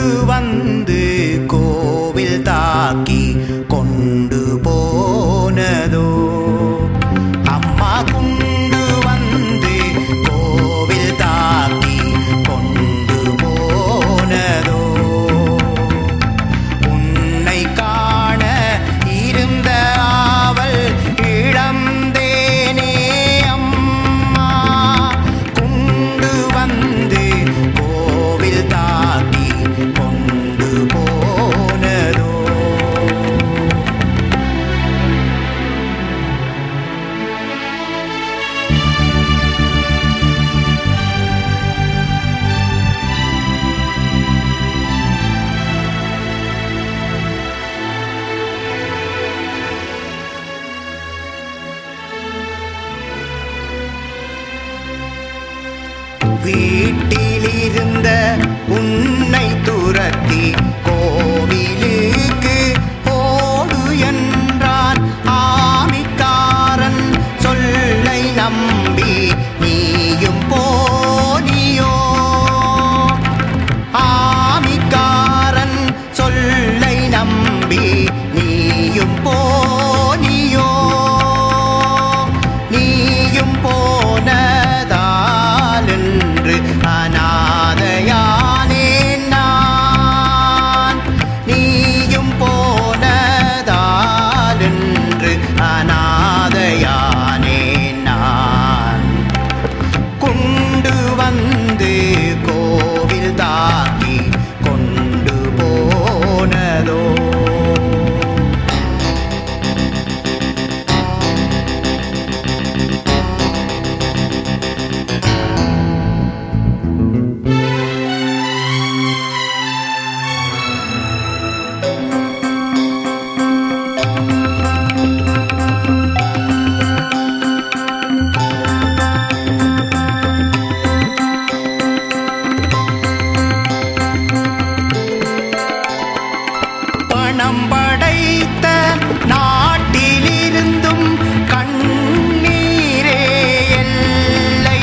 வந்து கோவில் தாக்கி கொண்டு போனதோ அம்மா குண்டு வந்து கோவில் தாக்கி கொண்டு போனதோ உன்னை காண இருந்த ஆவல் இழந்தேனே அம்மா குண்டு வந்து கோவில் தாக்கி கொண்டு போனதோ வீட்டிலிருந்த உன்னை துரத்தி கோவிலுக்கு ஓடு என்றான் ஆமிக்காரன் சொல்லை நம்பி நீயும் போனியோ ஆமிக்காரன் சொல்லை நம்பி நீயும் போனியோ நீயும் போனதாலென்று அநாதையானேன் நான் நீயும் போனதாலென்று அநாதையானேன் நான் கொண்டு வந்து கோவில் தாக்கி கொண்டு போனதோ பணம் படைத்த நாட்டிலிருந்தும் கண்ணீரே எல்லை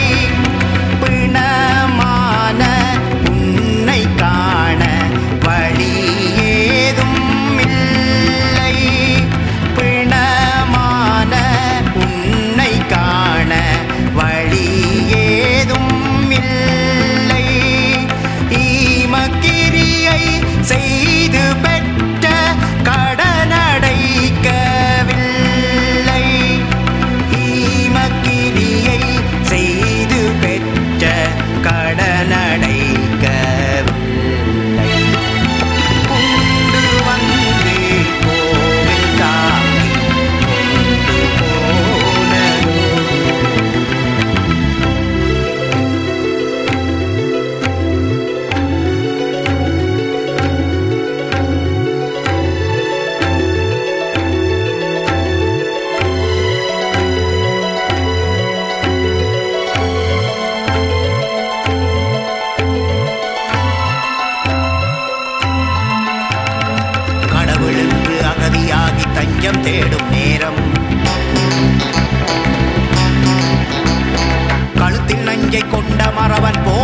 பிணமான உன்னை காண வழி ஏதும் இல்லை பிணமான உன்னை காண வழி ஏதும் இல்லை ஈமக்கிரியை செய்து பெற்ற கடனடைக்கவில்லை ஈமக்கிரியை செய்து பெற்ற கடனடைக்கவில்லை கொண்டு வந்து கோவில் தாக்கி கொண்டு போனதோ கடவுள் என்று அகதியாகி தஞ்சம் தேடும் நேரம் கழுத்தில் நஞ்சை கொண்ட மறவன் போ